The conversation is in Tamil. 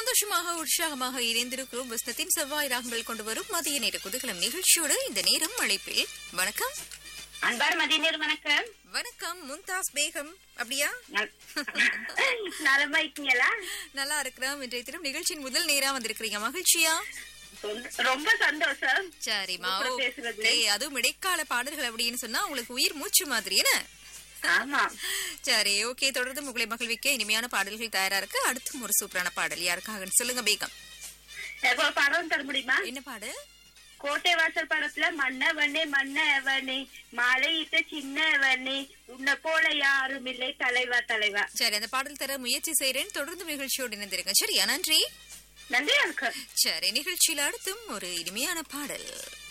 சந்தோஷமாக உற்சாகமாக இணைந்திருக்கிறோம் வசனத்தின் செவ்வாய் ராகங்கள் கொண்டு வரும் மதிய நேர குதூகலம் நிகழ்ச்சியோடு இந்த நேரம் அழைப்பில் வணக்கம் அன்பார் மதியநேர் வணக்கம் வணக்கம் மும்தாஸ் பேகம் அப்படியா நல்- நலமா இருக்கீங்களா நல்லா இருக்கிறோம் இன்றைய தினம் நிகழ்ச்சியின் முதல் நேரா வந்திருக்கிறீங்க மகிழ்ச்சியா ரொம்ப- ரொம்ப சந்தோஷம் சரிம்மா உங்க கூட ஓ, பேசுறதுல. ஏய், அதுவும் இடைக்கால பாடல்கள் அப்படின்னு சொன்னா உங்களுக்கு உயிர் மூச்சு மாதிரி என்ன ஆமா சரி ஓகே தொடர்ந்து உங்களை மகிழ்விக்க இனிமையான பாடல்கள் தயாரா இருக்கு அடுத்தும் ஒரு சூப்பரான பாடல் யாருக்காக சொல்லுங்க பேகம் எனக்கு ஒரு படம் தர முடியுமா என்ன பாடு கோட்டை வாசல் படத்துல மன்னவனே மன்னவனே மாலையிட்ட சின்னவனே உன்னை போல யாரும் இல்லை தலைவா தலைவா சரி அந்த பாடல் தர முயற்சி செய்றேன் தொடர்ந்து நிகழ்ச்சியோடு இணைந்திருங்க சரியா நன்றி நன்றி வணக்கம் சரி நிகழ்ச்சியில் அடுத்தும் ஒரு இனிமையான பாடல்